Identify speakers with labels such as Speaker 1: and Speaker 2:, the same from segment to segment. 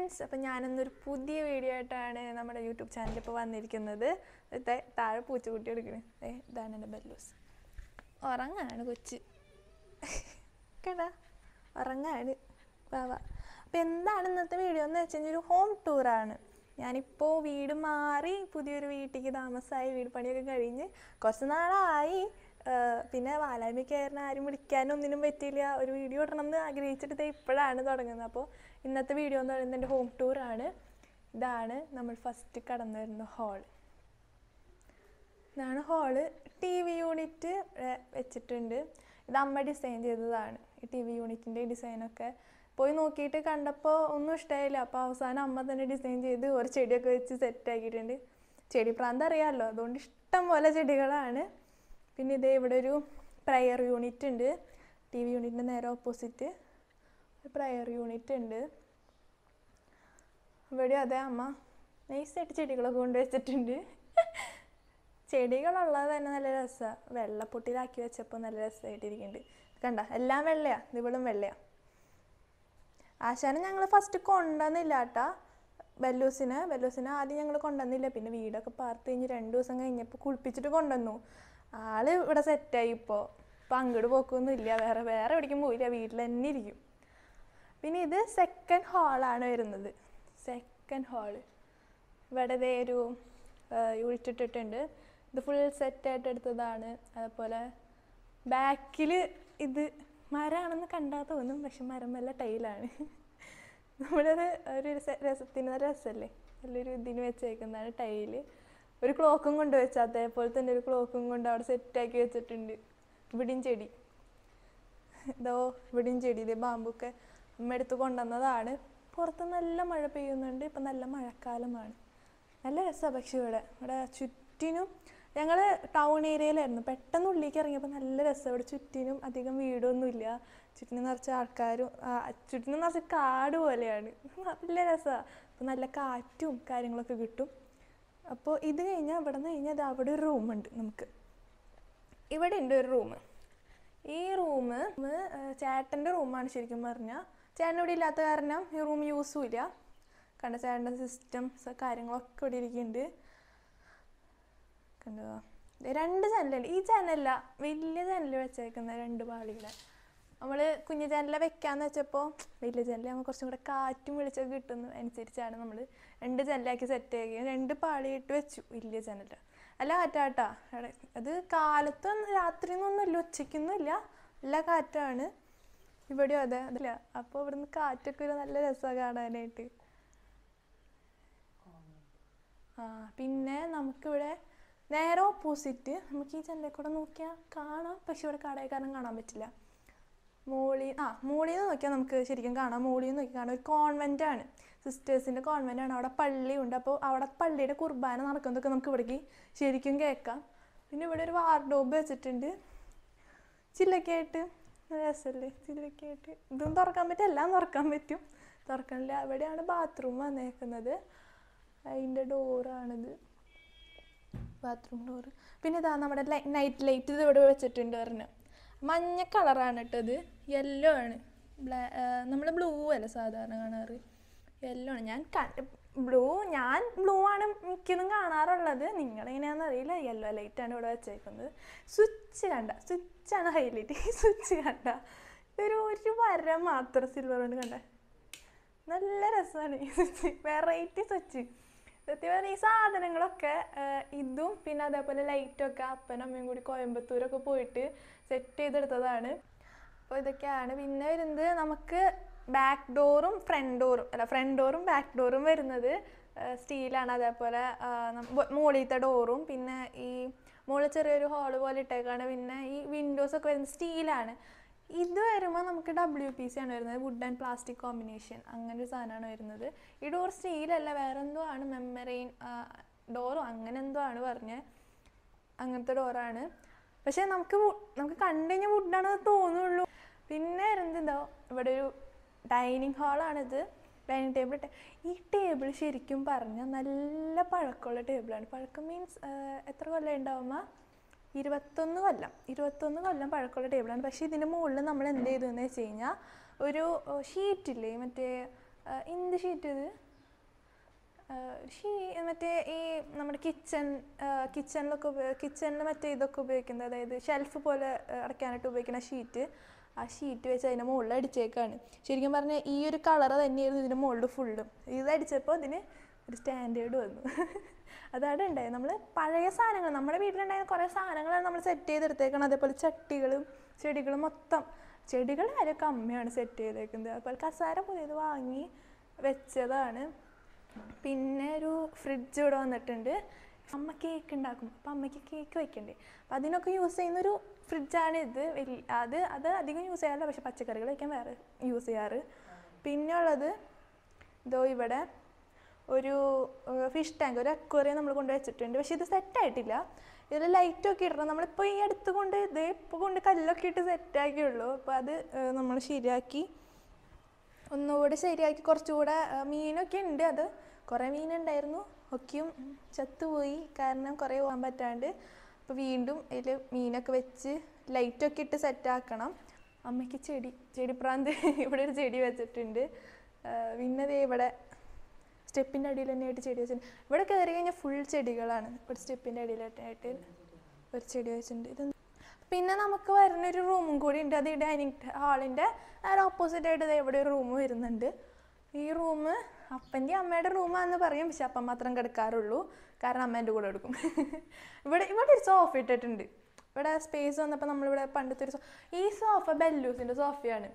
Speaker 1: Friends അപ്പം ഞാനിന്നൊരു പുതിയ video ആയിട്ടാണ് നമ്മുടെ യൂട്യൂബ് ചാനലിൽ ഇപ്പോൾ വന്നിരിക്കുന്നത് ദേ താഴെ പൂച്ചക്കുട്ടി എടുക്കണേ ഏ ഇതാണ് എൻ്റെ ബല്ലൂസ് ഉറങ്ങാണ് കൊച്ച് കേട്ടാ ഉറങ്ങാണ് വാവ അപ്പം എന്താണ് ഇന്നത്തെ വീഡിയോ എന്ന് വെച്ച് കഴിഞ്ഞാൽ ഒരു ഹോം ടൂറാണ് ഞാനിപ്പോൾ വീട് മാറി പുതിയൊരു വീട്ടിലേക്ക് താമസമായി വീട് പണിയൊക്കെ കഴിഞ്ഞ് കുറച്ച് നാളായി ആ, പിന്നെ വാലായ്മ കയറുന്ന ആരും വിളിക്കാനും ഒന്നിനും പറ്റിയില്ല ഒരു വീഡിയോ ഇടണം എന്ന് ആഗ്രഹിച്ചിട്ട് ദേ ഇപ്പോഴാണ് തുടങ്ങുന്നത് അപ്പോൾ ഇന്നത്തെ വീഡിയോ എന്ന് പറയുന്നത് എൻ്റെ ഹോം ടൂറാണ് ഇതാണ് നമ്മൾ ഫസ്റ്റ് കടന്നു വരുന്ന ഹാൾ ഇതാണ് ഹാള് ടി വി യൂണിറ്റ് വെച്ചിട്ടുണ്ട് ഇത് അമ്മ ഡിസൈൻ ചെയ്തതാണ് ഈ ടി വി യൂണിറ്റിൻ്റെ ഡിസൈനൊക്കെ പോയി നോക്കിയിട്ട് കണ്ടപ്പോൾ ഒന്നും ഇഷ്ടമായില്ല അപ്പോൾ അവസാനം അമ്മ തന്നെ ഡിസൈൻ ചെയ്ത് ഒരു ചെടിയൊക്കെ വെച്ച് സെറ്റ് ആക്കിയിട്ടുണ്ട് ചെടി പ്രാന്ത് അറിയാമല്ലോ അതുകൊണ്ട് ഇഷ്ടം പോലെ ചെടികളാണ് പിന്നെ ഇതേ ഇവിടെ ഒരു പ്രയർ യൂണിറ്റ് ഉണ്ട് ടി വി യൂണിറ്റിൻ്റെ നേരെ ഓപ്പോസിറ്റ് പ്രയർ യൂണിറ്റ് ഉണ്ട് ഇവിടെ അതെ അമ്മ നൈസായിട്ട് ചെടികളൊക്കെ കൊണ്ടുവച്ചിട്ടുണ്ട് ചെടികളുള്ളത് തന്നെ നല്ല രസമാണ് വെള്ളപ്പൊട്ടിയിലാക്കി വെച്ചപ്പോൾ നല്ല രസമായിട്ടിരിക്കുന്നുണ്ട് കണ്ട എല്ലാം വെള്ളയാ ഇവളും വെള്ളയാ ആശാനെ ഞങ്ങൾ ഫസ്റ്റ് കൊണ്ടുവന്നില്ല കേട്ടാ ബല്ലൂസിനെ ബല്ലൂസിനെ ആദ്യം ഞങ്ങൾ കൊണ്ടുവന്നില്ല പിന്നെ വീടൊക്കെ പാർത്ത് കഴിഞ്ഞ് രണ്ട് ദിവസം കഴിഞ്ഞപ്പോൾ കുളിപ്പിച്ചിട്ട് കൊണ്ടുവന്നു ആള് ഇവിടെ സെറ്റായി ഇപ്പോൾ ഇപ്പം അങ്ങോട്ട് പോക്കൊന്നും ഇല്ല വേറെ വേറെ എവിടേക്കും പോയില്ല വീട്ടിൽ തന്നെ ഇരിക്കും പിന്നെ ഇത് സെക്കൻഡ് ഹാളാണ് വരുന്നത് സെക്കൻഡ് ഹാള് ഇവിടെ ദേ ഒരു യൂണിറ്റ് ഇട്ടിട്ടുണ്ട് ഇത് ഫുൾ സെറ്റായിട്ട് എടുത്തതാണ് അതുപോലെ ബാക്കിൽ ഇത് മരമാണെന്ന് കണ്ടാൽ തോന്നും പക്ഷെ മരമല്ല ടൈലാണ് നമ്മളത് ഒരു രസ- രസത്തിന് നല്ല രസമല്ലേ നല്ലൊരു ഇതിന് വെച്ചേക്കുന്നതാണ് ടൈല് ഒരു ക്ലോക്കും കൊണ്ട് വെച്ചാൽ അതേപോലെ തന്നെ ഒരു ക്ലോക്കും കൊണ്ട് അവിടെ സെറ്റാക്കി വെച്ചിട്ടുണ്ട് ഇവിടെയും ചെടി ഇതോ ഇവിടെയും ചെടി ഇത് ബാമ്പൊക്കെ അമ്മ എടുത്ത് കൊണ്ടുവന്നതാണ് പുറത്ത് നല്ല മഴ പെയ്യുന്നുണ്ട് ഇപ്പം നല്ല മഴക്കാലമാണ് നല്ല രസമാണ് പക്ഷെ ഇവിടെ ഇവിടെ ചുറ്റിനും ഞങ്ങൾ ടൗൺ ഏരിയയിലായിരുന്നു പെട്ടെന്ന് ഉള്ളിലേക്ക് ഇറങ്ങിയപ്പോൾ നല്ല രസം ഇവിടെ ചുറ്റിനും അധികം വീടൊന്നുമില്ല ചുറ്റിനും നിറച്ച് ആൾക്കാരും ആ, ചുറ്റിനും നിറച്ച് കാട് പോലെയാണ് നല്ല രസമാണ് അപ്പോൾ നല്ല കാറ്റും കാര്യങ്ങളൊക്കെ കിട്ടും അപ്പോൾ ഇത് കഴിഞ്ഞാൽ ഇവിടെ നിന്ന് കഴിഞ്ഞാൽ അത് അവിടെ ഒരു റൂമുണ്ട് നമുക്ക് ഇവിടെ ഉണ്ട് ഒരു റൂം ഈ റൂം ചേട്ടൻ്റെ റൂമാണ് ശരിക്കും പറഞ്ഞാൽ ചേട്ടൻ ഇവിടെ ഇല്ലാത്ത കാരണം ഈ റൂം യൂസും ഇല്ല കണ്ട ചേട്ടൻ്റെ സിസ്റ്റംസ് കാര്യങ്ങളൊക്കെ ഇവിടെ ഇരിക്കുന്നുണ്ട് കണ്ടോ ദേ രണ്ട് ജനലുണ്ട് ഈ ജനല വലിയ ജനൽ വെച്ചേക്കുന്ന രണ്ട് പാളിയുടെ നമ്മൾ കുഞ്ഞു ജനല വെക്കാന്ന് വെച്ചപ്പോൾ വലിയ ജനല നമ്മൾ കുറച്ചും കൂടെ കാറ്റും വെളിച്ചൊക്കെ കിട്ടുന്ന അനുസരിച്ചാണ് നമ്മൾ രണ്ട് ജനലാക്കി സെറ്റ് ആക്കി രണ്ട് പാളിയിട്ട് വെച്ചു വലിയ ജനല അല്ല കാറ്റാട്ടാ അവിടെ അത് കാലത്തും രാത്രിയൊന്നുമില്ല ഉച്ചയ്ക്കൊന്നുമില്ല നല്ല കാറ്റാണ് ഇവിടെയും അതെ അതില്ല അപ്പോൾ ഇവിടുന്ന് കാറ്റൊക്കെ ഒരു നല്ല രസമാണ് കാണാനായിട്ട് ആ പിന്നെ നമുക്കിവിടെ നേരെ ഓപ്പോസിറ്റ് നമുക്ക് ഈ ജനലിൽ കൂടെ നോക്കിയാൽ കാണാം പക്ഷെ ഇവിടെ കടയിൽ കാരണം കാണാൻ പറ്റില്ല മോളി ആ മോളിൽ നിന്ന് നോക്കിയാൽ നമുക്ക് ശരിക്കും കാണാം മോളിൽ നിന്ന് നോക്കി കാണാം ഒരു കോൺവെൻ്റ് ആണ് സിസ്റ്റേഴ്സിൻ്റെ കോൺവെൻ്റ് ആണ് അവിടെ പള്ളിയുണ്ട് അപ്പോൾ അവിടെ പള്ളിയുടെ കുർബാന നടക്കുന്നതൊക്കെ നമുക്ക് ഇവിടേക്ക് ശരിക്കും കേൾക്കാം പിന്നെ ഇവിടെ ഒരു വാർഡോബ് വെച്ചിട്ടുണ്ട് ചില്ലൊക്കെ ആയിട്ട് നല്ല രസമല്ലേ ചില്ലൊക്കെ ആയിട്ട് ഇതും തുറക്കാൻ പറ്റും എല്ലാം തുറക്കാൻ പറ്റും തുറക്കണില്ല ഇവിടെയാണ് ബാത്റൂം വന്നേക്കുന്നത് അതിൻ്റെ ഡോറാണിത് ബാത്റൂം ഡോറ് പിന്നെ ഇതാ നമ്മുടെ നൈറ്റ് ലൈറ്റ് ഇത് ഇവിടെ വെച്ചിട്ടുണ്ട് പറഞ്ഞു മഞ്ഞ കളറാണ് കേട്ടോ ഇത് യെല്ലോ ആണ് ബ്ലാ നമ്മൾ ബ്ലൂ അല്ല സാധാരണ കാണാറ് യെല്ലോ ആണ് ഞാൻ ബ്ലൂ ഞാൻ ബ്ലൂ ആണ് മിക്കതും കാണാറുള്ളത് നിങ്ങളെങ്ങനെയാണെന്ന് അറിയില്ല യെല്ലോ ലൈറ്റാണ് ഇവിടെ വെച്ചേക്കുന്നത് സ്വിച്ച് കണ്ട സ്വിച്ചാണ് ഹൈലൈറ്റ് ഈ സ്വിച്ച് കണ്ട ഇതൊരു ഒരു വര മാത്രം സിൽവർ കൊണ്ട് കണ്ട നല്ല രസമാണ് ഈ സ്വിച്ച് വെറൈറ്റി സ്വിച്ച് സത്യം പറഞ്ഞാൽ ഈ സാധനങ്ങളൊക്കെ ആ, ഇതും പിന്നെ അതേപോലെ ലൈറ്റൊക്കെ അപ്പനും അമ്മയും കൂടി കോയമ്പത്തൂരൊക്കെ പോയിട്ട് സെറ്റ് ചെയ്തെടുത്തതാണ് അപ്പോൾ ഇതൊക്കെയാണ് പിന്നെ വരുന്നത് നമുക്ക് ബാക്ക് ഡോറും ഫ്രണ്ട് ഡോറും അല്ല ഫ്രണ്ട് ഡോറും ബാക്ക് ഡോറും വരുന്നത് സ്റ്റീലാണ് അതേപോലെ ആ, നം- മോ- മുകളിലത്തെ ഡോറും പിന്നെ ഈ മുകളിൽ ചെറിയൊരു ഹാള് പോലെ ഇട്ടേക്കാണ് പിന്നെ ഈ വിൻഡോസ് ഒക്കെ വരുന്നത് സ്റ്റീലാണ് ഇത് വരുമ്പോൾ നമുക്ക് ഡബ്ല്യു പി സി ആണ് വരുന്നത് വുഡ് ആൻഡ് പ്ലാസ്റ്റിക് കോമ്പിനേഷൻ അങ്ങനെ ഒരു സാധനമാണ് വരുന്നത് ഈ ഡോർ സ്റ്റീലല്ല വേറെ എന്തോ ആണ് മെമ്മറൈൻ ഡോറോ അങ്ങനെ എന്തോ ആണ് പറഞ്ഞത് അങ്ങനത്തെ ഡോറാണ് പക്ഷേ നമുക്ക് വു- നമുക്ക് കണ്ടു കഴിഞ്ഞാൽ വുഡാണെന്ന് തോന്നുള്ളൂ പിന്നെ വരുന്നത് ഇതോ ഇവിടെ ഒരു ഡൈനിങ് ഹാളാണിത് ഡൈനിങ് ടേബിൾ ഈ ടേബിൾ ശരിക്കും പറഞ്ഞാൽ നല്ല പഴക്കമുള്ള ടേബിളാണ് പഴക്കം മീൻസ് എത്ര കൊല്ലം ഉണ്ടാവുമ്പോൾ ഇരുപത്തൊന്ന് കൊല്ലം ഇരുപത്തൊന്ന് കൊല്ലം പഴക്കമുള്ള ടേബിളാണ് പക്ഷേ ഇതിൻ്റെ മുകളിൽ നമ്മൾ എന്ത് ചെയ്തു എന്ന് വെച്ച് കഴിഞ്ഞാൽ ഒരു ഷീറ്റില്ലേ മറ്റേ ആ, എന്ത് ഷീറ്റ് ഇത് ഷീ മറ്റേ ഈ നമ്മുടെ കിച്ചൺ കിച്ചണിലൊക്കെ കിച്ചണിൽ മറ്റേ ഇതൊക്കെ ഉപയോഗിക്കുന്നത് അതായത് ഷെൽഫ് പോലെ ആ, അടയ്ക്കാനായിട്ട് ഉപയോഗിക്കുന്ന ഷീറ്റ് ആ ഷീറ്റ് വെച്ച് അതിൻ്റെ മുകളിൽ അടിച്ചേക്കാണ് ശരിക്കും പറഞ്ഞാൽ ഈ ഒരു കളർ തന്നെയായിരുന്നു ഇതിൻ്റെ മുകളിൽ ഫുള്ളും ഇത് അടിച്ചപ്പോൾ അതിന് ഒരു സ്റ്റാൻഡേർഡ് വന്നു അതാണ് ഉണ്ടായത് നമ്മൾ പഴയ സാധനങ്ങൾ നമ്മുടെ വീട്ടിലുണ്ടായിരുന്ന കുറേ സാധനങ്ങളാണ് നമ്മൾ സെറ്റ് ചെയ്തെടുത്തേക്കണം അതേപോലെ ചട്ടികളും ചെടികളും മൊത്തം ചെടികൾ ആരൊക്കെ അമ്മയാണ് സെറ്റ് ചെയ്തേക്കുന്നത് അതുപോലെ കസാര പുതിയത് വാങ്ങി വെച്ചതാണ് പിന്നെ ഒരു ഫ്രിഡ്ജ് ഇവിടെ വന്നിട്ടുണ്ട് അമ്മ കേക്ക് ഉണ്ടാക്കും അപ്പം അമ്മയ്ക്ക് കേക്ക് വെക്കണ്ടേ അപ്പം അതിനൊക്കെ യൂസ് ചെയ്യുന്ന ഒരു ഫ്രിഡ്ജാണ് ഇത് വലിയ അത് അത് അധികം യൂസ് ചെയ്യാറില്ല പക്ഷെ പച്ചക്കറികൾ വയ്ക്കാൻ വേറെ യൂസ് ചെയ്യാറ് പിന്നെ ഉള്ളത് ഇതോ ഇവിടെ ഒരു ഫിഷ് ടാങ്ക് ഒരു അക്വേറിയം നമ്മൾ കൊണ്ട് വെച്ചിട്ടുണ്ട് പക്ഷെ ഇത് സെറ്റായിട്ടില്ല ഇതിൽ ലൈറ്റൊക്കെ ഇടണം നമ്മളിപ്പോൾ ഈ അടുത്ത് കൊണ്ട് ഇത് ഇപ്പോൾ കൊണ്ട് കല്ലൊക്കെ ഇട്ട് സെറ്റാക്കിയുള്ളൂ അപ്പോൾ അത് നമ്മൾ ശരിയാക്കി ഒന്നുകൂടെ ശരിയാക്കി കുറച്ചുകൂടെ ആ, മീനൊക്കെ ഉണ്ട് അത് കുറേ മീനുണ്ടായിരുന്നു ഒക്കെയും ചത്തുപോയി കാരണം കുറേ പോകാൻ പറ്റാണ്ട് അപ്പോൾ വീണ്ടും അതിൽ മീനൊക്കെ വെച്ച് ലൈറ്റൊക്കെ ഇട്ട് സെറ്റാക്കണം അമ്മയ്ക്ക് ചെടി ചെടിപ്രാന്ത് ഇവിടെ ഒരു ചെടി വെച്ചിട്ടുണ്ട് ആ, പിന്നെ ദേ ഇവിടെ സ്റ്റെപ്പിൻ്റെ അടിയിൽ തന്നെ ആയിട്ട് ചെടി വെച്ചിട്ടുണ്ട് ഇവിടെ കയറി കഴിഞ്ഞാൽ ഫുൾ ചെടികളാണ് ഇവിടെ സ്റ്റെപ്പിൻ്റെ അടിയിലായിട്ട് ഒരു ചെടി വെച്ചിട്ടുണ്ട് ഇത് പിന്നെ നമുക്ക് വരുന്നൊരു റൂമും കൂടി ഉണ്ട് അത് ഈ ഡൈനിങ് ഹാളിൻ്റെ നേരെ ഓപ്പോസിറ്റ് ആയിട്ട് ദേ ഇവിടെ ഒരു റൂം വരുന്നുണ്ട് ഈ റൂം അപ്പൻ്റെ അമ്മയുടെ റൂമാണെന്ന് പറയും പക്ഷെ അപ്പം മാത്രം കിടക്കാറുള്ളൂ കാരണം അമ്മേൻ്റെ കൂടെ എടുക്കും ഇവിടെ ഇവിടെ ഒരു സോഫ ഇട്ടിട്ടുണ്ട് ഇവിടെ സ്പേസ് വന്നപ്പോൾ നമ്മളിവിടെ പണ്ടത്തെ ഒരു സോ ഈ സോഫ ബെല്ലൂസിൻ്റെ സോഫയാണ്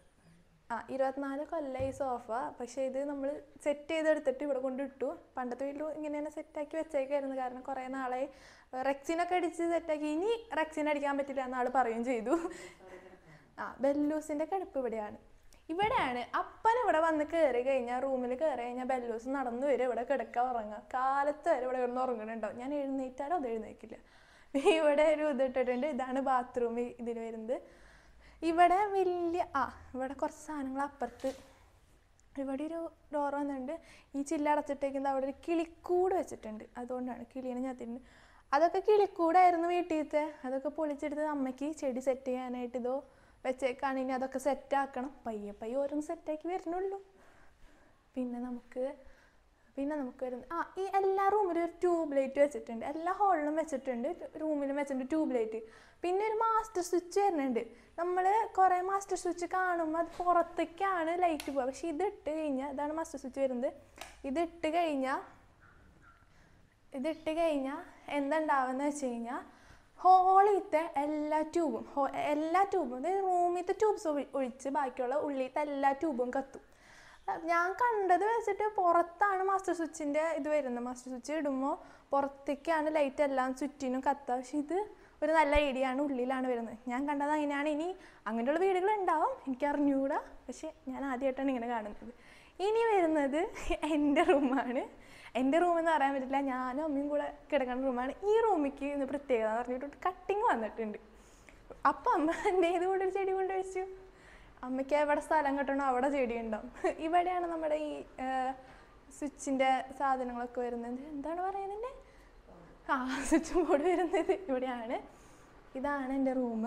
Speaker 1: ആ ഇരുപത്തിനാല് കൊല്ലം ഈ സോഫ പക്ഷേ ഇത് നമ്മൾ സെറ്റ് ചെയ്തെടുത്തിട്ട് ഇവിടെ കൊണ്ടിട്ടു പണ്ടത്തെ വീട്ടിൽ ഇങ്ങനെ തന്നെ സെറ്റാക്കി വെച്ചേക്കായിരുന്നു കാരണം കുറേ നാളായി റെക്സിനൊക്കെ അടിച്ച് സെറ്റാക്കി ഇനി റെക്സിന് അടിക്കാൻ പറ്റില്ല എന്നാൾ പറയുകയും ചെയ്തു ആ ബെല്ലൂസിൻ്റെ കിടപ്പ് ഇവിടെയാണ് ഇവിടെയാണ് അപ്പൻ ഇവിടെ വന്ന് കയറി കഴിഞ്ഞാൽ റൂമിൽ കയറി കഴിഞ്ഞാൽ ബെല്ലൂസ് നടന്നു വരും ഇവിടെ കിടക്കുക ഉറങ്ങുക കാലത്ത് വരെ ഇവിടെ കിടന്ന് ഉറങ്ങണുണ്ടാവും ഞാൻ എഴുന്നേറ്റാലും അത് എഴുന്നേക്കില്ല ഇവിടെ ഒരു ഇത് ഇട്ടിട്ടുണ്ട് ഇതാണ് ബാത്റൂം ഇതിന് വരുന്നത് ഇവിടെ വലിയ ആ ഇവിടെ കുറച്ച് സാധനങ്ങൾ അപ്പുറത്ത് ഇവിടെ ഒരു ഡോർ വന്നിട്ടുണ്ട് ഈ ചില്ല അടച്ചിട്ടേക്കുന്നത് അവിടെ ഒരു കിളിക്കൂട് വെച്ചിട്ടുണ്ട് അതുകൊണ്ടാണ് കിളീനെ ഞാത്തിട്ടുണ്ട് അതൊക്കെ കിളിക്കൂടായിരുന്നു വീട്ടിലത്തെ അതൊക്കെ പൊളിച്ചെടുത്ത് അമ്മയ്ക്ക് ചെടി സെറ്റ് ചെയ്യാനായിട്ട് ഇതോ വെച്ചേക്കാണ് ഇനി അതൊക്കെ സെറ്റാക്കണം പയ്യെ പയ്യെ ഓരോന്ന് സെറ്റാക്കി വരുന്നുള്ളൂ പിന്നെ നമുക്ക് പിന്നെ നമുക്ക് വരുന്ന ആ ഈ എല്ലാ റൂമിലും ഒരു ട്യൂബ് ലൈറ്റ് വെച്ചിട്ടുണ്ട് എല്ലാ ഹാളിലും വെച്ചിട്ടുണ്ട് റൂമിലും വെച്ചിട്ടുണ്ട് ട്യൂബ് ലൈറ്റ് പിന്നെ ഒരു മാസ്റ്റർ സ്വിച്ച് വരുന്നുണ്ട് നമ്മൾ കുറേ മാസ്റ്റർ സ്വിച്ച് കാണുമ്പോൾ അത് പുറത്തേക്കാണ് ലൈറ്റ് പോകുക പക്ഷേ ഇത് ഇട്ട് കഴിഞ്ഞാൽ ഇതാണ് മാസ്റ്റർ സ്വിച്ച് വരുന്നത് ഇത് ഇട്ട് കഴിഞ്ഞാൽ ഇതിട്ട് കഴിഞ്ഞാൽ എന്തുണ്ടാവുമെന്ന് വെച്ച് കഴിഞ്ഞാൽ ഹോളിലത്തെ എല്ലാ ട്യൂബും ഹോ എല്ലാ ട്യൂബും അതായത് റൂമിലത്തെ ട്യൂബ്സ് ഒഴിച്ച് ബാക്കിയുള്ള ഉള്ളിലത്തെ എല്ലാ ട്യൂബും കത്തും അഹ് ഞാൻ കണ്ടത് വെച്ചിട്ട് പുറത്താണ് മാസ്റ്റർ സ്വിച്ചിൻ്റെ ഇത് വരുന്നത് മാസ്റ്റർ സ്വിച്ച് ഇടുമ്പോൾ പുറത്തേക്കാണ് ലൈറ്റ് എല്ലാം ചുറ്റിനും കത്തുക പക്ഷെ ഇത് ഒരു നല്ല ഐഡിയ ആണ് ഉള്ളിലാണ് വരുന്നത് ഞാൻ കണ്ടത് അങ്ങനെയാണ് ഇനി അങ്ങനെയുള്ള വീടുകൾ ഉണ്ടാവും എനിക്ക് അറിഞ്ഞുകൂടാ പക്ഷെ ഞാൻ ആദ്യമായിട്ടാണ് ഇങ്ങനെ കാണുന്നത് ഇനി വരുന്നത് എൻ്റെ റൂമാണ് എൻ്റെ റൂം എന്ന് പറയാൻ പറ്റില്ല ഞാനും അമ്മയും കൂടെ കിടക്കുന്ന റൂമാണ് ഈ റൂമിക്ക് ഇന്ന് പ്രത്യേകത എന്ന് പറഞ്ഞിട്ട് കട്ടിങ് വന്നിട്ടുണ്ട് അപ്പം അമ്മ എൻ്റെ ഇത് കൂടെ ഒരു ചെടി കൊണ്ട് വെച്ചു അമ്മയ്ക്ക് എവിടെ സ്ഥലം കിട്ടണോ അവിടെ ചെടി ഉണ്ടാവും ഇവിടെയാണ് നമ്മുടെ ഈ സ്വിച്ചിൻ്റെ സാധനങ്ങളൊക്കെ വരുന്നത് എന്താണ് പറയുന്നത് ആ സ്വിച്ച് ബോർഡ് വരുന്നത് ഇവിടെയാണ് ഇതാണ് എൻ്റെ റൂം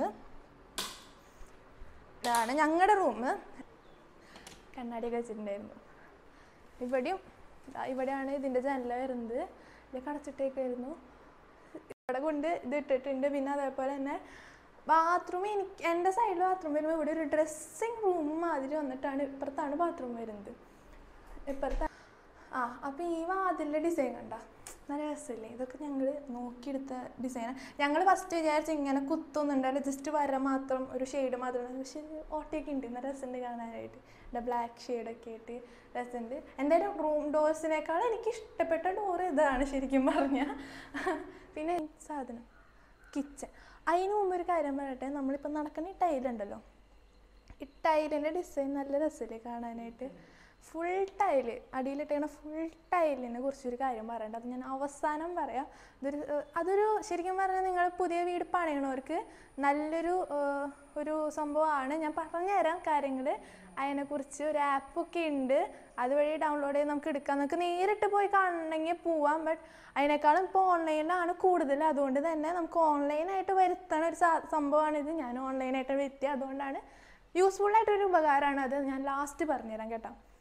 Speaker 1: ഇതാണ് ഞങ്ങളുടെ റൂം കണ്ണാടിയൊക്കെ വെച്ചിട്ടുണ്ടായിരുന്നു ഇവിടെയും ദാ ഇവിടെയാണ് ഇതിൻ്റെ ജനല വരുന്നത് ഇത് കടച്ചിട്ടേക്കായിരുന്നു ഇവിടെ കൊണ്ട് ഇത് ഇട്ടിട്ടുണ്ട് പിന്നെ അതേപോലെ തന്നെ ബാത്റൂം എനിക്ക് എൻ്റെ സൈഡിൽ ബാത്റൂം വരുമ്പോൾ ഇവിടെ ഒരു ഡ്രസ്സിങ് റൂം മാതിരി വന്നിട്ടാണ് ഇപ്പുറത്താണ് ബാത്റൂം വരുന്നത് ഇപ്പുറത്തെ ആ അപ്പോൾ ഈ വാതിലിൻ്റെ ഡിസൈൻ കണ്ട നല്ല രസമില്ലേ ഇതൊക്കെ ഞങ്ങൾ നോക്കിയെടുത്ത ഡിസൈനാണ് ഞങ്ങൾ ഫസ്റ്റ് വിചാരിച്ച് ഇങ്ങനെ കുത്തൊന്നും ഉണ്ടാവില്ല ജസ്റ്റ് വര മാത്രം ഒരു ഷെയ്ഡ് മാത്രം പക്ഷെ ഓട്ടയൊക്കെ ഉണ്ട് നല്ല രസമുണ്ട് കാണാനായിട്ട് എൻ്റെ ബ്ലാക്ക് ഷെയ്ഡൊക്കെ ആയിട്ട് രസമുണ്ട് എന്തായാലും റൂം ഡോഴ്സിനേക്കാൾ എനിക്ക് ഇഷ്ടപ്പെട്ട ഡോറ് ഇതാണ് ശരിക്കും പറഞ്ഞാൽ പിന്നെ ഈ സാധനം കിച്ചൺ അതിന് മുമ്പ് ഒരു കാര്യം പറയട്ടെ നമ്മളിപ്പോൾ നടക്കുന്ന ഈ ടൈലുണ്ടല്ലോ ഈ ടൈലിൻ്റെ ഡിസൈൻ നല്ല രസമില്ലേ കാണാനായിട്ട് ഫുൾ ടൈല് അടിയിലിട്ടേക്കണ ഫുൾ ടൈലിനെ കുറിച്ചൊരു കാര്യം പറയണ്ട അത് ഞാൻ അവസാനം പറയാം ഇതൊരു ഏഹ്, അതൊരു ശരിക്കും പറഞ്ഞാൽ നിങ്ങൾ പുതിയ വീട് പണിയണവർക്ക് നല്ലൊരു ഏഹ്, ഒരു സംഭവമാണ് ഞാൻ പറഞ്ഞുതരാം കാര്യങ്ങൾ അതിനെക്കുറിച്ച് ഒരു ആപ്പൊക്കെ ഉണ്ട് അതുവഴി ഡൗൺലോഡ് ചെയ്ത് നമുക്ക് എടുക്കാം നമുക്ക് നേരിട്ട് പോയി കാണണമെങ്കിൽ പോവാം ബട്ട് അതിനേക്കാളും ഇപ്പോൾ ഓൺലൈനിലാണ് കൂടുതൽ അതുകൊണ്ട് തന്നെ നമുക്ക് ഓൺലൈനായിട്ട് വരുത്തണ ഒരു സാ- സംഭവമാണിത് ഞാൻ ഓൺലൈനായിട്ട് വരുത്തിയത് അതുകൊണ്ടാണ് യൂസ്ഫുൾ ആയിട്ടൊരു ഉപകാരമാണ് അത് ഞാൻ ലാസ്റ്റ് പറഞ്ഞുതരാം കേട്ടോ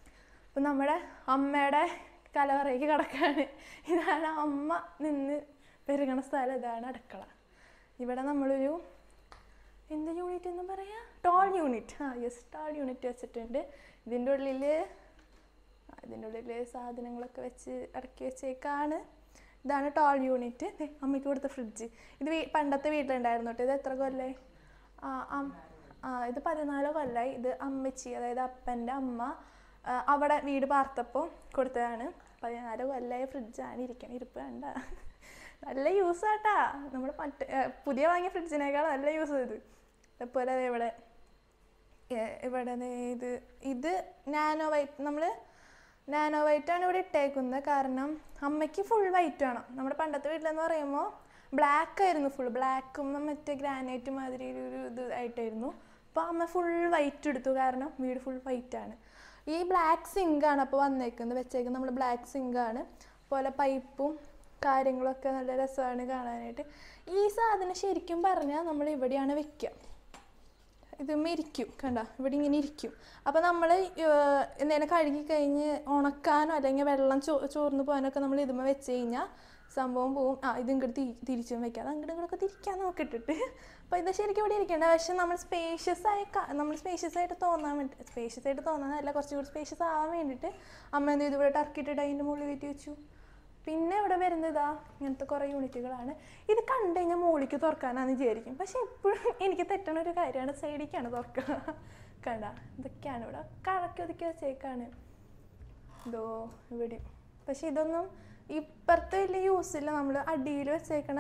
Speaker 1: അപ്പം നമ്മുടെ അമ്മയുടെ കലവറയ്ക്ക് കിടക്കാണ് ഇതാണ് അമ്മ നിന്ന് പെരുകണ സ്ഥലം ഇതാണ് അടുക്കള ഇവിടെ നമ്മളൊരു എന്ത് യൂണിറ്റ് എന്ന് പറയാ ടോൾ യൂണിറ്റ് ആ യെസ് ടോൾ യൂണിറ്റ് വെച്ചിട്ടുണ്ട് ഇതിൻ്റെ ഉള്ളിൽ ഇതിൻ്റെ ഉള്ളിൽ സാധനങ്ങളൊക്കെ വെച്ച് ഇറക്കി വെച്ചേക്കാണ് ഇതാണ് ടോൾ യൂണിറ്റ് ദേ, അമ്മയ്ക്ക് കൊടുത്ത ഫ്രിഡ്ജ് ഇത് വീ പണ്ടത്തെ വീട്ടിലുണ്ടായിരുന്നു കേട്ടോ ഇത് എത്ര കൊല്ലായി ആ അം- ആ ഇത് പതിനാല് കൊല്ലായി ഇത് അമ്മച്ചി അതായത് അപ്പൻ്റെ അമ്മ ആ, അവിടെ വീട് പാർത്തപ്പോൾ കൊടുത്തതാണ് പതിനാല് കൊല്ലായ ഫ്രിഡ്ജാണ് ഇരിക്കണം ഇരിപ്പ് കണ്ട നല്ല യൂസ് ആട്ടാ നമ്മുടെ മറ്റേ ആ, പുതിയ വാങ്ങിയ ഫ്രിഡ്ജിനേക്കാൾ നല്ല യൂസ് ഇത് അതുപോലെ ദേ ഇവിടെ ഏ, ഇവിടെ ദേ ഇത് ഇത് നാനോ വൈറ്റ് നമ്മൾ നാനോ വൈറ്റ് ആണ് ഇവിടെ ഇട്ടേക്കുന്നത് കാരണം അമ്മയ്ക്ക് ഫുൾ വൈറ്റ് വേണം നമ്മുടെ പണ്ടത്തെ വീട്ടിലെന്ന് പറയുമ്പോൾ ബ്ലാക്ക് ആയിരുന്നു ഫുൾ ബ്ലാക്കും മറ്റേ ഗ്രാനൈറ്റ് മാതിരി ഒരു ഒരു ഇത് ആയിട്ടായിരുന്നു അപ്പോൾ അമ്മ ഫുൾ വൈറ്റ് എടുത്തു കാരണം വീട് ഫുൾ വൈറ്റ് ആണ് ഈ ബ്ലാക്ക് സിങ്കാണ് അപ്പോൾ വന്നേക്കുന്നത് വെച്ചേക്കുന്നത് നമ്മൾ ബ്ലാക്ക് സിങ്കാണ് പോലെ പൈപ്പും കാര്യങ്ങളൊക്കെ നല്ല രസമാണ് കാണാനായിട്ട് ഈ സാധനം ശരിക്കും പറഞ്ഞാൽ നമ്മൾ ഇവിടെയാണ് വെക്കുക ഇതുമ്മ ഇരിക്കും കണ്ട ഇവിടെ ഇങ്ങനെ ഇരിക്കും അപ്പോൾ നമ്മൾ എന്തെങ്കിലും കഴുകി കഴിഞ്ഞ് ഉണക്കാനോ അല്ലെങ്കിൽ വെള്ളം ചോ ചോർന്ന് പോകാനൊക്കെ നമ്മൾ ഇതുമ്മ വെച്ച് കഴിഞ്ഞാൽ സംഭവം പോവും ആ ഇത് ഇങ്ങോട്ട് തിരി തിരിച്ചും വെക്കാം അത് അങ്ങോട്ട് ഇങ്ങോട്ടൊക്കെ തിരിക്കാൻ നോക്കിയിട്ടിട്ട് അപ്പോൾ ഇത് ശരിക്കും ഇവിടെ ഇരിക്കേണ്ട പക്ഷെ നമ്മൾ സ്പേഷ്യസ് ആയി ക- നമ്മൾ സ്പേഷ്യസ് ആയിട്ട് തോന്നാൻ വേണ്ടി സ്പേഷ്യസ് ആയിട്ട് തോന്നാനല്ല കുറച്ചുകൂടി സ്പേഷ്യസ് ആവാൻ വേണ്ടിയിട്ട് അമ്മ എന്ത് ചെയ്തു ഇവിടെ ടർക്കി ഇട്ടിട്ട് അതിൻ്റെ മുകളിൽ കയറ്റി വെച്ചു പിന്നെ ഇവിടെ വരുന്നത് ഇതാ ഇങ്ങനത്തെ കുറേ യൂണിറ്റുകളാണ് ഇത് കണ്ടു കഴിഞ്ഞാൽ മോളിക്ക് തുറക്കാനാന്ന് വിചാരിക്കും പക്ഷെ എപ്പോഴും എനിക്ക് തെറ്റണ ഒരു കാര്യമാണ് സൈഡിലേക്കാണ് തുറക്കുക കണ്ട ഇതൊക്കെയാണ് ഇവിടെ കറക്കി ഒതുക്കി വെച്ചേക്കാണ് ഇതോ ഇവിടെ പക്ഷെ ഇതൊന്നും ഇപ്പുറത്തെ വലിയ യൂസ് ഇല്ല നമ്മൾ അടിയിൽ വെച്ചേക്കണ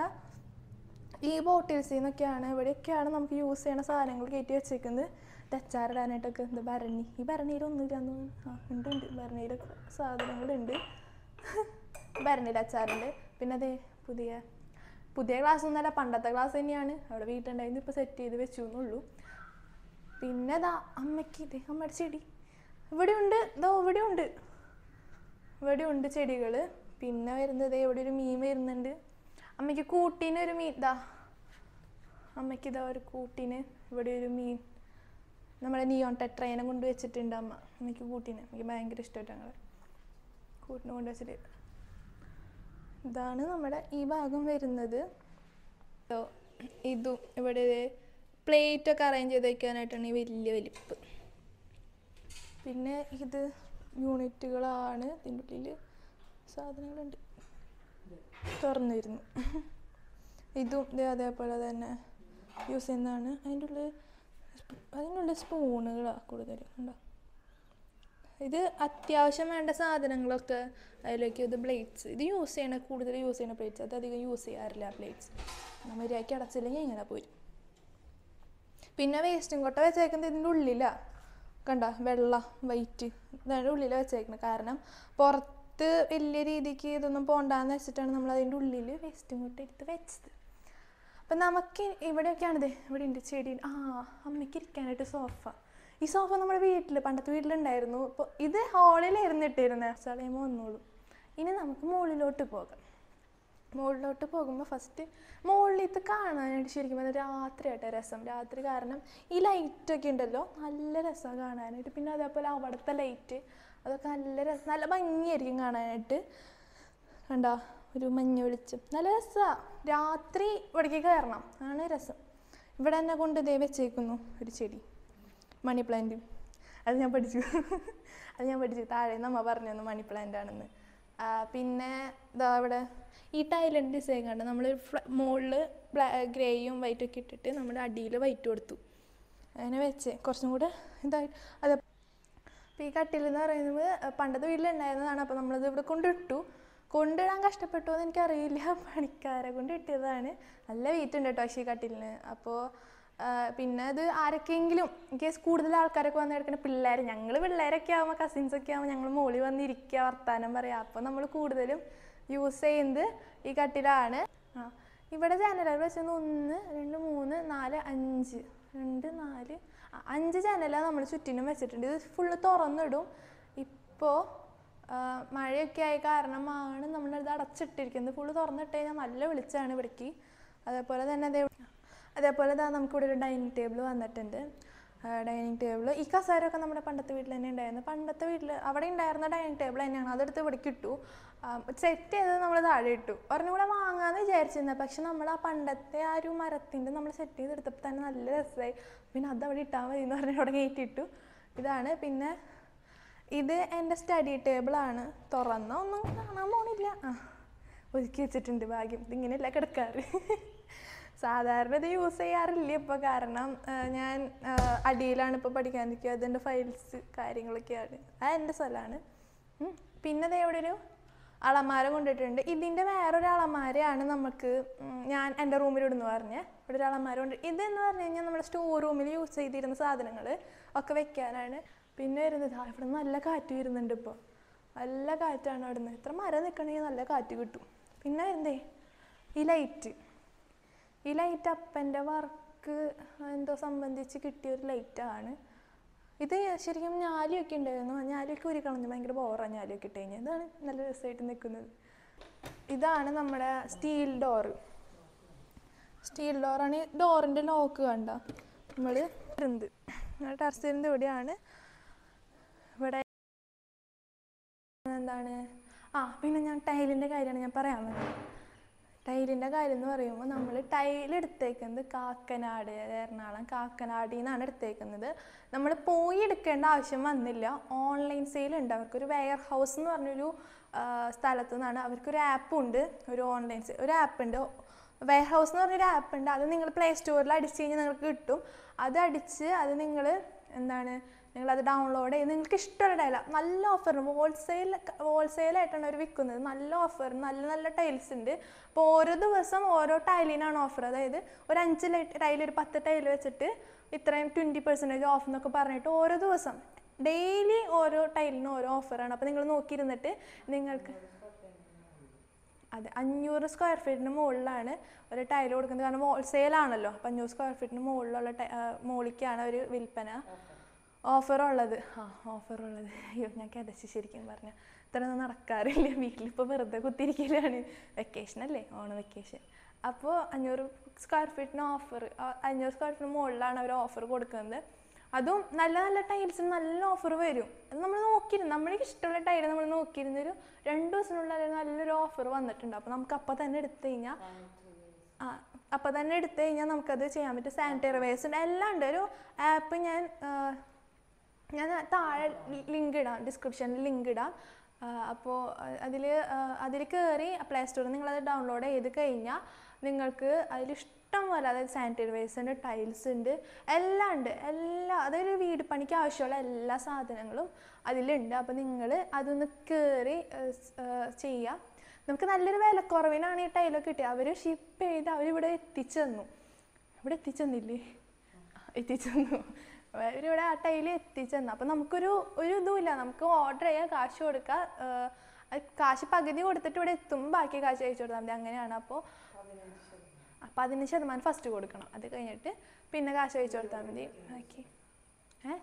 Speaker 1: ഈ ബോട്ടിൽസിൽ നിന്നൊക്കെയാണ് ഇവിടെയൊക്കെയാണ് നമുക്ക് യൂസ് ചെയ്യണ സാധനങ്ങൾ കയറ്റി വെച്ചേക്കുന്നത് ഇത് അച്ചാറിടാനായിട്ടൊക്കെ എന്താ ഭരണി ഈ ഭരണിയിലൊന്നും ഇല്ലാന്ന് തോന്നുന്നു. ആ ഉണ്ട് ഉണ്ട് ഭരണിയിലൊക്കെ സാധനങ്ങളുണ്ട് ഭരണിയിൽ അച്ചാറുണ്ട് പിന്നെ അതെ പുതിയ പുതിയ ക്ലാസ് ഒന്നല്ല പണ്ടത്തെ ക്ലാസ് തന്നെയാണ് അവിടെ വീട്ടുണ്ടായിരുന്നു ഇപ്പോൾ സെറ്റ് ചെയ്ത് വെച്ചു എന്നുള്ളൂ പിന്നെ ദാ അമ്മയ്ക്ക് ഇതേ അമ്മയുടെ ചെടി ഇവിടെ ഉണ്ട് ഇതോ ഇവിടെ ഉണ്ട് ഇവിടെ ഉണ്ട് ചെടികൾ പിന്നെ വരുന്നത് ഇവിടെ ഒരു മീൻ വരുന്നുണ്ട് അമ്മയ്ക്ക് കൂട്ടിന് ഒരു മീൻ ഇതാ അമ്മയ്ക്ക് ഇതാ ഒരു കൂട്ടിന് ഇവിടെ ഒരു മീൻ നമ്മുടെ നിയോൺ ടെട്രേനെ കൊണ്ട് വെച്ചിട്ടുണ്ട് അമ്മ അമ്മയ്ക്ക് കൂട്ടിന് എനിക്ക് ഭയങ്കര ഇഷ്ടമായിട്ട് ഞങ്ങൾ കൂട്ടിന് കൊണ്ട് വെച്ചിട്ട് ഇതാണ് നമ്മുടെ ഈ ഭാഗം വരുന്നത് ഓ, ഇതും ഇവിടെ പ്ലേറ്റ് ഒക്കെ അറേഞ്ച് ചെയ്ത് വയ്ക്കാനായിട്ടാണ് ഈ വലിയ വലിപ്പ് പിന്നെ ഇത് യൂണിറ്റുകളാണ് ഇതിൻ്റെ ഉള്ളിൽ സാധനങ്ങളുണ്ട് തുറന്നു വരുന്നു ഇതും ദേ അതേപോലെ തന്നെ യൂസ് ചെയ്യുന്നതാണ് അതിൻ്റെ ഉള്ളിൽ സ്പൂ- അതിൻ്റെ ഉള്ളിൽ സ്പൂണുകളാണ് കൂടുതൽ ഉണ്ടോ ഇത് അത്യാവശ്യം വേണ്ട സാധനങ്ങളൊക്കെ അതിലേക്ക് ഇത് ബ്ലേഡ്സ് ഇത് യൂസ് ചെയ്യണ കൂടുതൽ യൂസ് ചെയ്യണ പ്ലേറ്റ്സ് അത് അധികം യൂസ് ചെയ്യാറില്ല പ്ലേറ്റ്സ് നമ്മൾ മര്യാദയ്ക്ക് അടച്ചില്ലെങ്കിൽ ഇങ്ങനെ പോരും പിന്നെ വേസ്റ്റും കൊട്ട വെച്ചേക്കുന്നത് ഇതിൻ്റെ ഉള്ളിലാണ് കണ്ട വെള്ള വൈറ്റ് ഇതാണ് ഉള്ളിൽ വെച്ചേക്കുന്നത് കാരണം പുറത്ത് വലിയ രീതിക്ക് ഇതൊന്നും പോണ്ടാന്ന് വെച്ചിട്ടാണ് നമ്മൾ അതിൻ്റെ ഉള്ളിൽ വേസ്റ്റും കൊട്ട എടുത്ത് വെച്ചത് അപ്പം നമുക്ക് ഇവിടെയൊക്കെയാണ് ഇത് ഇവിടെ ഉണ്ട് ചെടി ആ അമ്മയ്ക്ക് ഇരിക്കാനായിട്ട് സോഫ ഈ സോഫ നമ്മുടെ വീട്ടിൽ പണ്ടത്തെ വീട്ടിലുണ്ടായിരുന്നു ഇപ്പോൾ ഇത് ഹാളിലായിരുന്നു ഇട്ടിരുന്നത് ചളയുമ്പോൾ വന്നോളൂ ഇനി നമുക്ക് മുകളിലോട്ട് പോകാം മുകളിലോട്ട് പോകുമ്പോൾ ഫസ്റ്റ് മുകളിലത്തെ കാണാനായിട്ട് ശരിക്കും പറഞ്ഞാൽ രാത്രിയായിട്ട് രസം രാത്രി കാരണം ഈ ലൈറ്റൊക്കെ ഉണ്ടല്ലോ നല്ല രസമാണ് കാണാനായിട്ട് പിന്നെ അതേപോലെ അവിടുത്തെ ലൈറ്റ് അതൊക്കെ നല്ല രസം നല്ല ഭംഗിയായിരിക്കും കാണാനായിട്ട് കണ്ടോ ഒരു മഞ്ഞ വെളിച്ചം നല്ല രസമാണ് രാത്രി ഇവിടേക്ക് കയറണം ആണ് രസം ഇവിടെ എന്നെ കൊണ്ട് ദേ വെച്ചേക്കുന്നു ഒരു ചെടി മണി പ്ലാന്റ് അത് ഞാൻ പഠിച്ചു അത് ഞാൻ പഠിച്ചു താഴെ നമ്മ പറഞ്ഞു തന്നു മണി പ്ലാന്റ് ആണെന്ന് ആ, പിന്നെ ഇതാ ഇവിടെ ഈ ടൈലൻഡ് ഡിസൈൻ കണ്ട് നമ്മൾ മുകളിൽ ബ്ലാ ഗ്രേയും വൈറ്റും ഒക്കെ ഇട്ടിട്ട് നമ്മുടെ അടിയിൽ വൈറ്റ് കൊടുത്തു അങ്ങനെ വെച്ച് കുറച്ചും കൂടെ ഇതായിട്ട് അതെ അപ്പോൾ ഈ കട്ടിൽ എന്ന് പറയുന്നത് പണ്ടത്തെ വീട്ടിലുണ്ടായിരുന്നതാണ് അപ്പോൾ നമ്മളത് ഇവിടെ കൊണ്ടിട്ടു കൊണ്ടിടാൻ കഷ്ടപ്പെട്ടു എന്ന് എനിക്കറിയില്ല പണിക്കാരെ കൊണ്ട് ഇട്ടിയതാണ് നല്ല വെയിറ്റ് ഉണ്ട് കേട്ടോ പക്ഷേ ഈ കട്ടിലിന് അപ്പോൾ പിന്നെ അത് ആരൊക്കെയെങ്കിലും കേസ് കൂടുതൽ ആൾക്കാരൊക്കെ വന്ന് കിടക്കുന്ന പിള്ളേർ ഞങ്ങൾ പിള്ളേരൊക്കെ ആകുമ്പോൾ കസിൻസൊക്കെ ആകുമ്പോൾ ഞങ്ങൾ മോളിൽ വന്നിരിക്കുക വർത്താനം പറയാം അപ്പോൾ നമ്മൾ കൂടുതലും യൂസ് ചെയ്യുന്നത് ഈ കട്ടിലാണ് ആ ഇവിടെ ജനലുകൾ വെച്ചത് ഒന്ന് രണ്ട് മൂന്ന് നാല് അഞ്ച് രണ്ട് നാല് ആ, അഞ്ച് ജനലാണ് നമ്മൾ ചുറ്റിനും വെച്ചിട്ടുണ്ട് ഇത് ഫുള്ള് തുറന്നിടും ഇപ്പോൾ മഴയൊക്കെ ആയ കാരണമാണ് നമ്മളിത് അടച്ചിട്ടിരിക്കുന്നത് ഫുള്ള് തുറന്നിട്ട് കഴിഞ്ഞാൽ നല്ല വെളിച്ചമാണ് ഇവിടേക്ക് അതേപോലെ തന്നെ അതേ അതേപോലെ ഇതാ നമുക്കിവിടെ ഒരു ഡൈനിങ് ടേബിൾ വന്നിട്ടുണ്ട് ഡൈനിങ് ടേബിൾ ഈ കസേരയൊക്കെ നമ്മുടെ പണ്ടത്തെ വീട്ടിൽ തന്നെ ഉണ്ടായിരുന്നു പണ്ടത്തെ വീട്ടിൽ അവിടെ ഉണ്ടായിരുന്ന ഡൈനിങ് ടേബിൾ തന്നെയാണ് അതെടുത്ത് ഇവിടെ ഇട്ടു സെറ്റ് ചെയ്തത് നമ്മൾ താഴെ ഇട്ടു ഒരെണ്ണം കൂടെ വാങ്ങാമെന്ന് വിചാരിച്ചിരുന്നത് പക്ഷെ നമ്മൾ ആ പണ്ടത്തെ ആ ഒരു മരത്തിൻ്റെ നമ്മൾ സെറ്റ് ചെയ്തെടുത്തപ്പോൾ തന്നെ നല്ല രസമായി പിന്നെ അത് അവിടെ ഇട്ടാൽ മതി എന്ന് പറഞ്ഞ് അവിടെ കയറ്റിയിട്ടു ഇതാണ് പിന്നെ ഇത് എൻ്റെ സ്റ്റഡി ടേബിളാണ് തുറന്ന ഒന്നും കാണാൻ പോണില്ല ആ ഒതുക്കി വെച്ചിട്ടുണ്ട് ഭാഗ്യം ഇതിങ്ങനെയല്ല കിടക്കാറ് സാധാരണ ഇത് യൂസ് ചെയ്യാറില്ല ഇപ്പോൾ കാരണം ആ, ഞാൻ ആ, അടിയിലാണ് ഇപ്പോൾ പഠിക്കാൻ നിൽക്കുക അതിൻ്റെ ഫയൽസ് കാര്യങ്ങളൊക്കെയാണ് അത് എൻ്റെ സ്ഥലമാണ് ഉം. പിന്നെ ദേ ഇവിടെ ഒരു അളമാര കൊണ്ടിട്ടുണ്ട് ഇതിൻ്റെ വേറൊരു അളമാരയാണ് നമുക്ക് ഉം, ഞാൻ എൻ്റെ റൂമിൽ ഇടുന്നു പറഞ്ഞ് ഇവിടെ ഒരു അളമാര കൊണ്ട് ഇതെന്ന് പറഞ്ഞു കഴിഞ്ഞാൽ നമ്മുടെ സ്റ്റോർ റൂമിൽ യൂസ് ചെയ്തിരുന്ന സാധനങ്ങൾ ഒക്കെ വെക്കാനാണ് പിന്നെ വരുന്നത് ആ, ഇവിടെ നല്ല കാറ്റ് വരുന്നുണ്ട് ഇപ്പോൾ നല്ല കാറ്റാണ് അവിടെ നിന്ന് ഇത്ര മരം നിൽക്കണമെങ്കിൽ നല്ല കാറ്റ് കിട്ടും പിന്നെ വരുന്നേ ഈ ലൈറ്റ് ഈ ലൈറ്റ് അപ്പൻ്റെ വർക്ക് എന്തോ സംബന്ധിച്ച് കിട്ടിയ ഒരു ലൈറ്റാണ് ഇത് ശരിക്കും ഞാലിയൊക്കെ ഉണ്ടായിരുന്നു ആ ഞാലിയൊക്കെ ഒരു കളഞ്ഞു ഭയങ്കര ബോറാണ് ഞാലിയൊക്കെ ഇട്ട് കഴിഞ്ഞാൽ ഇതാണ് നല്ല രസമായിട്ട് നിൽക്കുന്നത് ഇതാണ് നമ്മുടെ സ്റ്റീൽ ഡോറ് സ്റ്റീൽ ഡോറാണ് ഈ ഡോറിൻ്റെ ലോക്ക് കണ്ട നമ്മൾ ഇരുന്നത് ടെറസിൻ്റെ ഇവിടെയാണ് ഇവിടെ എന്താണ് ആ പിന്നെ ഞാൻ ടൈലിൻ്റെ കാര്യമാണ് ഞാൻ പറയാൻ വന്നത് ടൈലിൻ്റെ കാര്യം എന്ന് പറയുമ്പോൾ നമ്മൾ ടൈൽ എടുത്തേക്കുന്നത് കാക്കനാട് എറണാകുളം കാക്കനാടിൽ നിന്നാണ് എടുത്തേക്കുന്നത് നമ്മൾ പോയി എടുക്കേണ്ട ആവശ്യം വന്നില്ല ഓൺലൈൻ സെയിൽ ഉണ്ട് അവർക്കൊരു വെയർ ഹൗസ് എന്ന് പറഞ്ഞൊരു ആ, സ്ഥലത്തു നിന്നാണ് അവർക്കൊരു ആപ്പ് ഉണ്ട് ഒരു ഓൺലൈൻ ഒരു ആപ്പ് ഉണ്ട് വെയർ ഹൗസ് എന്ന് പറഞ്ഞൊരു ആപ്പ് ഉണ്ട് അത് നിങ്ങൾ പ്ലേ സ്റ്റോറിൽ അടിച്ച് കഴിഞ്ഞാൽ നിങ്ങൾക്ക് കിട്ടും അത് അടിച്ച് അത് നിങ്ങൾ എന്താണ് നിങ്ങളത് ഡൗൺലോഡ് ചെയ്ത് നിങ്ങൾക്ക് ഇഷ്ടമുള്ള ടൈല നല്ല ഓഫറിന് ഹോൾസെയിൽ ഹോൾസെയിലായിട്ടാണ് അവർ വിൽക്കുന്നത് നല്ല ഓഫർ നല്ല നല്ല ടൈൽസ് ഉണ്ട് അപ്പോൾ ഓരോ ദിവസം ഓരോ ടൈലിനാണ് ഓഫർ അതായത് ഒരു അഞ്ച് ടൈൽ ഒരു പത്ത് ടൈൽ വെച്ചിട്ട് ഇത്രയും ട്വൻറ്റി പെർസെൻറ്റേജ് ഓഫ് എന്നൊക്കെ പറഞ്ഞിട്ട് ഓരോ ദിവസം ഡെയിലി ഓരോ ടൈലിനും ഓരോ ഓഫറാണ് അപ്പോൾ നിങ്ങൾ നോക്കിയിരുന്നിട്ട് നിങ്ങൾക്ക് അതെ അഞ്ഞൂറ് സ്ക്വയർ ഫീറ്റിന് മുകളിലാണ് ഒരു ടൈൽ കൊടുക്കുന്നത് കാരണം ഹോൾസെയിൽ ആണല്ലോ അപ്പം അഞ്ഞൂറ് സ്ക്വയർ ഫീറ്റിന് മുകളിലുള്ള ടൈ മുകളിലേക്കാണ് ഒരു വിൽപ്പന ഓഫർ ഉള്ളത് ആ ഓഫർ ഉള്ളത് അയ്യോ ഞാൻ കിതച്ച് ശരിക്കും പറഞ്ഞ ഇത്രയൊന്നും നടക്കാറില്ല വീട്ടിലിപ്പോൾ വെറുതെ കുത്തിരിക്കലാണ് വെക്കേഷൻ അല്ലേ ഓണം വെക്കേഷൻ അപ്പോൾ അഞ്ഞൂറ് സ്ക്വയർ ഫീറ്റിന് ഓഫർ അഞ്ഞൂറ് സ്ക്വയർ ഫീറ്റിന് മുകളിലാണ് അവർ ഓഫർ കൊടുക്കുന്നത് അതും നല്ല നല്ല ടൈൽസിന് നല്ല ഓഫർ വരും അത് നമ്മൾ നോക്കിയിരുന്നു നമ്മൾക്ക് ഇഷ്ടമുള്ള ടൈൽ നമ്മൾ നോക്കിയിരുന്ന ഒരു രണ്ട് ദിവസത്തിനുള്ളിൽ അതിന് നല്ലൊരു ഓഫർ വന്നിട്ടുണ്ട് അപ്പോൾ നമുക്ക് അപ്പം തന്നെ എടുത്തു കഴിഞ്ഞാൽ ആ അപ്പം തന്നെ എടുത്തു കഴിഞ്ഞാൽ നമുക്കത് ചെയ്യാൻ പറ്റും സാനിറ്ററി വേസ്റ്റ് ഉണ്ട് എല്ലാം ഉണ്ട് ഒരു ആപ്പ് ഞാൻ ആ, ഞാൻ താഴെ ലിങ്ക് ഇടാം ഡിസ്ക്രിപ്ഷനിൽ ലിങ്ക് ഇടാം അപ്പോൾ അതിൽ അതിൽ കയറി പ്ലേ സ്റ്റോറിൽ നിങ്ങളത് ഡൗൺലോഡ് ചെയ്ത് കഴിഞ്ഞാൽ നിങ്ങൾക്ക് അതിൽ ഇഷ്ടം പോലെ അതായത് സാനിറ്ററി വേസ്റ്റ് ഉണ്ട് ടൈൽസ് ഉണ്ട് എല്ലാം ഉണ്ട് എല്ലാ അതായത് വീട് പണിക്ക് ആവശ്യമുള്ള എല്ലാ സാധനങ്ങളും അതിലുണ്ട് അപ്പോൾ നിങ്ങൾ അതൊന്ന് കയറി ചെയ്യുക നമുക്ക് നല്ലൊരു വിലക്കുറവിനാണ് ഈ ടൈലൊക്കെ കിട്ടിയത് അവർ ഷിപ്പ് ചെയ്ത് അവരിവിടെ എത്തിച്ചു തന്നു ഇവിടെ എത്തിച്ചു തന്നില്ലേ എത്തിച്ചു തന്നു അവരിവിടെ ആ ടൈൽ എത്തിച്ചു തന്നു അപ്പം നമുക്കൊരു ഒരു ഇതുമില്ല നമുക്ക് ഓർഡർ ചെയ്യാം കാശ് കൊടുക്കുക ഏഹ്, അത് കാശ് പകുതി കൊടുത്തിട്ട് ഇവിടെ എത്തും ബാക്കി കാശ് അയച്ചു കൊടുത്താൽ മതി അങ്ങനെയാണ് അപ്പോൾ പതിനഞ്ച് ശതമാനം ഫസ്റ്റ് കൊടുക്കണം അത് കഴിഞ്ഞിട്ട് പിന്നെ കാശ് അയച്ചു കൊടുത്താൽ മതി ബാക്കി ഏ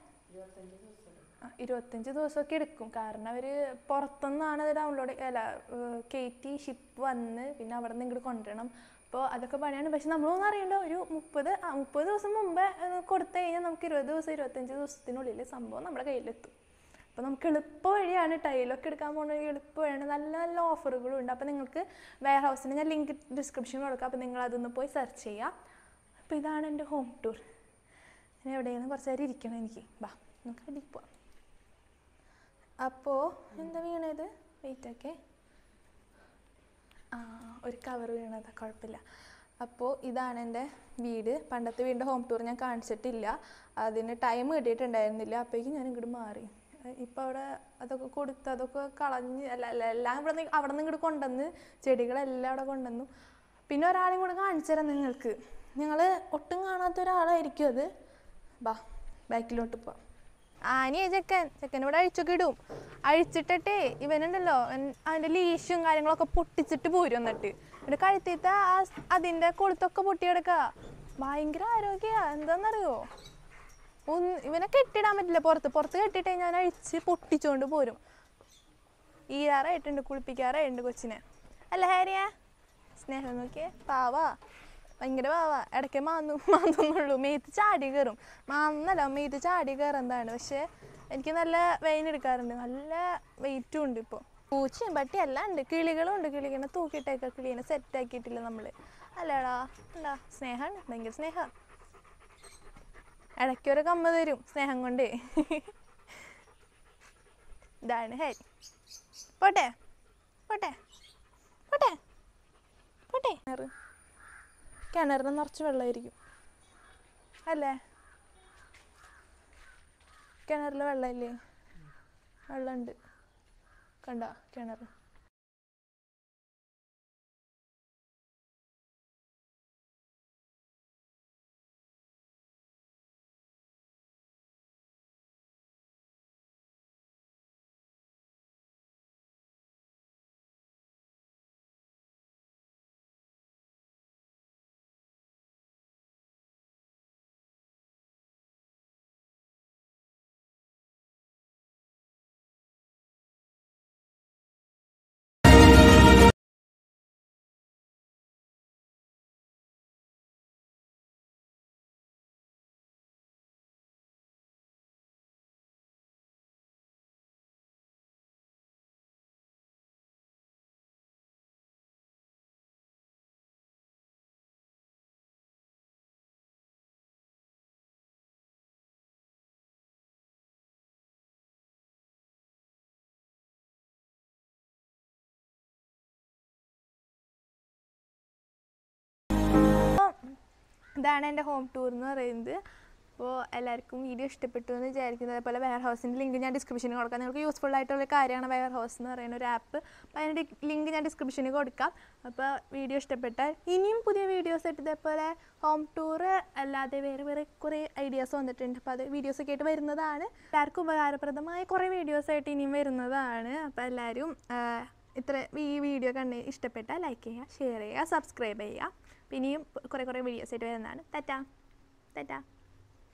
Speaker 1: ആ, ഇരുപത്തഞ്ച് ദിവസമൊക്കെ എടുക്കും കാരണം അവർ പുറത്തുനിന്നാണ് അത് ഡൗൺലോഡ് അല്ല ഏഹ്, കയറ്റി ഷിപ്പ് വന്ന് പിന്നെ അവിടെ നിന്ന് ഇങ്ങോട്ട് കൊണ്ടുവരണം അപ്പോൾ അതൊക്കെ പണിയാണ് പക്ഷെ നമ്മളൊന്നും അറിയണ്ട ഒരു മുപ്പത് ആ മുപ്പത് ദിവസം മുമ്പ് ഏഹ്, കൊടുത്തു കഴിഞ്ഞാൽ നമുക്ക് ഇരുപത് ദിവസം ഇരുപത്തഞ്ച് ദിവസത്തിനുള്ളിൽ സംഭവം നമ്മുടെ കയ്യിലെത്തും അപ്പോൾ നമുക്ക് എളുപ്പ വഴിയാണ് ടൈലൊക്കെ എടുക്കാൻ പോകുന്ന എളുപ്പ വഴിയാണ് നല്ല നല്ല ഓഫറുകളും ഉണ്ട് അപ്പോൾ നിങ്ങൾക്ക് വെയർ ഹൗസിന് ഞാൻ ലിങ്ക് ഡിസ്ക്രിപ്ഷനിൽ കൊടുക്കാം അപ്പോൾ നിങ്ങൾ അതൊന്ന് പോയി സെർച്ച് ചെയ്യുക അപ്പോൾ ഇതാണ് എൻ്റെ ഹോം ടൂർ ഞാൻ എവിടെയെങ്കിലും കുറച്ച് നേരം ഇരിക്കണം എനിക്ക് ബാ നമുക്ക് അടിയിൽ പോവാം അപ്പോൾ എന്താ വീണത് വെയിറ്റ് ഒക്കെ ആ ഒരു കവർ വീണത് കുഴപ്പമില്ല അപ്പോൾ ഇതാണ് എൻ്റെ വീട് പണ്ടത്തെ വീടിൻ്റെ ഹോം ടൂർ ഞാൻ കാണിച്ചിട്ടില്ല അതിന് ടൈം കിട്ടിയിട്ടുണ്ടായിരുന്നില്ല അപ്പോഴേക്കും ഞാൻ ഇങ്ങോട്ട് മാറി ഇപ്പോൾ അവിടെ അതൊക്കെ കൊടുത്ത് അതൊക്കെ കളഞ്ഞ് അല്ല അല്ല എല്ലാം ഇവിടെ നിന്ന് അവിടെ നിന്ന് ഇങ്ങോട്ട് കൊണ്ടുവന്ന് ചെടികളെല്ലാം അവിടെ കൊണ്ടുവന്നു പിന്നെ ഒരാളെയും കൂടെ കാണിച്ചു തരാം നിങ്ങൾക്ക് നിങ്ങൾ ഒട്ടും കാണാത്ത ഒരാളായിരിക്കും അത് ബാ ബാക്കിലോട്ട് പോവാം ആനി ചെക്കൻ ചെക്കൻ ഇവിടെ അഴിച്ചൊക്കെ ഇടും അഴിച്ചിട്ടിട്ടേ ഇവനുണ്ടല്ലോ എൻ- അതിന്റെ ലീഷും കാര്യങ്ങളൊക്കെ പൊട്ടിച്ചിട്ട് പോരും എന്നിട്ട് എന്നിട്ട് കഴുത്തിത്ത ആ സ് അതിന്റെ കൊളുത്തൊക്കെ പൊട്ടിയെടുക്ക ഭയങ്കര ആരോഗ്യ എന്താന്നറിയോ ഒന്ന് ഇവനെ കെട്ടിടാൻ പറ്റില്ല പുറത്ത് പുറത്ത് കെട്ടിട്ട് ഞാൻ അഴിച്ച് പൊട്ടിച്ചോണ്ട് പോരും ഈരാറായിട്ടുണ്ട് കുളിപ്പിക്കാറായിട്ടുണ്ട് കൊച്ചിനെ അല്ല ഹാരിയ സ്നേഹം നോക്കിയേ പാവാ ഭയങ്കര പാവ ഇടയ്ക്ക് മാന്നു മാന്നുന്നുള്ളൂ മേത്ത് ചാടി കയറും മാന്നല്ല മേത്ത് ചാടി കയറുന്നതാണ് പക്ഷേ എനിക്ക് നല്ല വെയിൻ എടുക്കാറുണ്ട് നല്ല വെയിറ്റും ഉണ്ട് ഇപ്പോൾ പൂച്ചയും പട്ടി എല്ലാം ഉണ്ട് കിളികളും ഉണ്ട് കിളികളെ തൂക്കിയിട്ടേക്ക കിളീനെ സെറ്റ് ആക്കിയിട്ടില്ല നമ്മൾ അല്ലേടാ എന്താ സ്നേഹമാണ് ഭയങ്കര സ്നേഹം ഇടയ്ക്കൊരു കമ്മ തരും സ്നേഹം കൊണ്ടേ ഇതാണ് ഹരി പോട്ടെ പോട്ടെ പോട്ടെ പോട്ടെ കിണറ് കിണറിന് നിറച്ച് വെള്ളമായിരിക്കും അല്ലേ കിണറിൽ വെള്ളമില്ലേ വെള്ളമുണ്ട് കണ്ട കിണർ ഇതാണ് എൻ്റെ ഹോം ടൂർ എന്ന് പറയുന്നത് അപ്പോൾ എല്ലാവർക്കും വീഡിയോ ഇഷ്ടപ്പെട്ടു എന്ന് വിചാരിക്കുന്നത് അതേപോലെ വെയർ ഹൗസിൻ്റെ ലിങ്ക് ഞാൻ ഡിസ്ക്രിപ്ഷനിൽ കൊടുക്കാം നിങ്ങൾക്ക് യൂസ്ഫുൾ ആയിട്ടുള്ള കാര്യമാണ് വെയർ ഹൗസ് എന്ന് പറയുന്ന ഒരു ആപ്പ് അപ്പോൾ അതിൻ്റെ ലിങ്ക് ഞാൻ ഡിസ്ക്രിപ്ഷനിൽ കൊടുക്കാം അപ്പോൾ വീഡിയോ ഇഷ്ടപ്പെട്ടാൽ ഇനിയും പുതിയ വീഡിയോസ് ആയിട്ട് ഇതേപോലെ ഹോം ടൂർ അല്ലാതെ വേറെ വേറെ കുറേ ഐഡിയാസ് വന്നിട്ടുണ്ട് അപ്പോൾ അത് വീഡിയോസ് ഒക്കെ ആയിട്ട് വരുന്നതാണ് എല്ലാവർക്കും ഉപകാരപ്രദമായ കുറേ വീഡിയോസ് ആയിട്ട് ഇനിയും വരുന്നതാണ് അപ്പോൾ എല്ലാവരും ആ, ഇത്ര ഈ വീഡിയോ കണ്ട് ഇഷ്ടപ്പെട്ടാൽ ലൈക്ക് ചെയ്യുക ഷെയർ ചെയ്യുക സബ്സ്ക്രൈബ് ചെയ്യുക പിന്നെയും കുറേ കുറേ വീഡിയോസ് ആയിട്ട് വരുന്നതാണ് തറ്റാ തറ്റാ